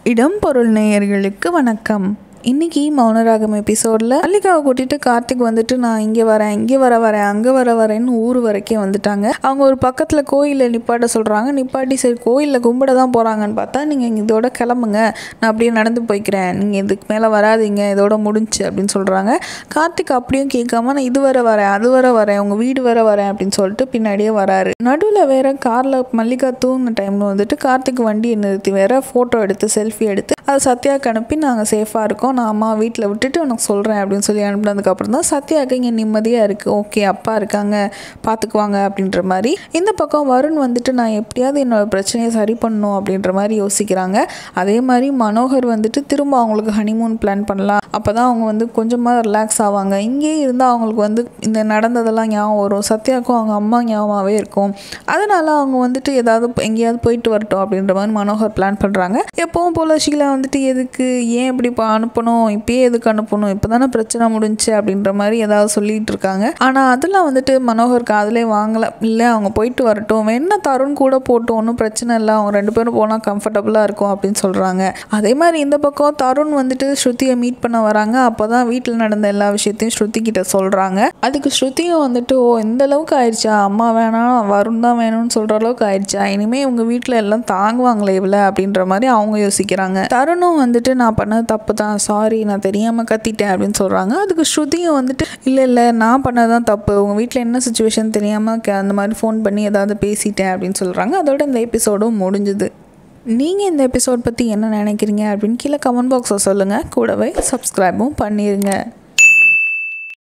இடம் பொருள் நேயர்களுக்கு வணக்கம் இன்னைக்கு மௌனராகம் எபிசோடில் மல்லிகாவை கூட்டிட்டு கார்த்திக் வந்துட்டு நான் இங்கே வரேன் இங்கே வர வரேன் அங்கே வர வரேன்னு ஊர் வரைக்கும் வந்துட்டாங்க அவங்க ஒரு பக்கத்தில் கோயிலில் நிப்பாட்ட சொல்கிறாங்க நிப்பாட்டி சரி கோயிலில் கும்பிட தான் போகிறாங்கன்னு பார்த்தா நீங்கள் இதோட கிளம்புங்க நான் அப்படியே நடந்து போய்க்கிறேன் நீங்கள் இதுக்கு மேலே வராதீங்க இதோட முடிஞ்சு அப்படின்னு சொல்கிறாங்க கார்த்திக் அப்படியும் கேட்காம நான் இது வர வரேன் அது வர வரேன் உங்கள் வீடு வர வரேன் அப்படின்னு சொல்லிட்டு பின்னாடியே வராரு நடுவில் வேற காரில் மல்லிகா தூங்கின டைமில் வந்துட்டு கார்த்திக் வண்டியை நிறுத்தி வேற ஃபோட்டோ எடுத்து செல்ஃபி எடுத்து அதை சத்யாவுக்கு அனுப்பி நாங்கள் சேஃபாக இருக்கோம் நான் அம்மா வீட்டில் விட்டுட்டு உனக்கு சொல்கிறேன் அப்படின்னு சொல்லி அனுப்புனதுக்கப்புறம் தான் சத்யாவுக்கு இங்கே நிம்மதியாக இருக்குது ஓகே அப்பா இருக்காங்க பார்த்துக்குவாங்க அப்படின்ற மாதிரி இந்த பக்கம் வருண் வந்துட்டு நான் எப்படியாவது என்னோட பிரச்சனையை சரி பண்ணணும் அப்படின்ற மாதிரி யோசிக்கிறாங்க அதே மாதிரி மனோகர் வந்துட்டு திரும்ப அவங்களுக்கு ஹனிமூன் பிளான் பண்ணலாம் அப்போ தான் அவங்க வந்து கொஞ்சமாக ரிலாக்ஸ் ஆவாங்க இங்கேயே இருந்தால் அவங்களுக்கு வந்து இந்த நடந்ததெல்லாம் ஞாபகம் வரும் சத்யாவுக்கும் அவங்க அம்மா ஞாபகமாகவே இருக்கும் அதனால அவங்க வந்துட்டு ஏதாவது எங்கேயாவது போயிட்டு வரட்டும் அப்படின்ற மாதிரி மனோகர் பிளான் பண்ணுறாங்க எப்பவும் போல் ஷீலா வந்துட்டு எதுக்கு ஏன் இப்படி இப்போ அனுப்பணும் இப்பயே எதுக்கு அனுப்பணும் இப்போ தானே பிரச்சனை முடிஞ்சுச்சு அப்படின்ற மாதிரி ஏதாவது சொல்லிட்டு இருக்காங்க ஆனால் அதெல்லாம் வந்துட்டு மனோகர் காதலே வாங்கலை இல்லை அவங்க போயிட்டு வரட்டும் வேணா தருண் கூட போட்டும் ஒன்றும் பிரச்சனை இல்லை அவங்க ரெண்டு பேரும் போனால் கம்ஃபர்டபுளாக இருக்கும் அப்படின்னு சொல்கிறாங்க அதே மாதிரி இந்த பக்கம் தருண் வந்துட்டு ஸ்ருதியை மீட் பண்ண வராங்க அப்போ தான் வீட்டில் நடந்த எல்லா விஷயத்தையும் ஸ்ருதி கிட்ட சொல்கிறாங்க அதுக்கு ஸ்ருதியும் வந்துட்டு ஓ இந்த அளவுக்கு ஆயிடுச்சா அம்மா வேணாம் வருண் தான் வேணும்னு சொல்கிற அளவுக்கு ஆயிடுச்சா இனிமேல் உங்கள் வீட்டில் எல்லாம் தாங்குவாங்களே இவ்வளோ அப்படின்ற மாதிரி அவங்க யோசிக்கிறாங்க தருணும் வந்துட்டு நான் பண்ணது தப்பு தான் சாரி நான் தெரியாமல் கத்திட்டேன் அப்படின்னு சொல்கிறாங்க அதுக்கு ஸ்ருதியும் வந்துட்டு இல்லை இல்லை நான் பண்ணது தான் தப்பு உங்கள் வீட்டில் என்ன சுச்சுவேஷன் தெரியாமல் அந்த மாதிரி ஃபோன் பண்ணி ஏதாவது பேசிட்டேன் அப்படின்னு சொல்கிறாங்க அதோட இந்த எபிசோடும் முடிஞ்சுது நீங்கள் இந்த எபிசோட் பற்றி என்ன நினைக்கிறீங்க அப்படின்னு கீழே கமெண்ட் பாக்ஸில் சொல்லுங்கள் கூடவே சப்ஸ்கிரைபும் பண்ணிடுங்க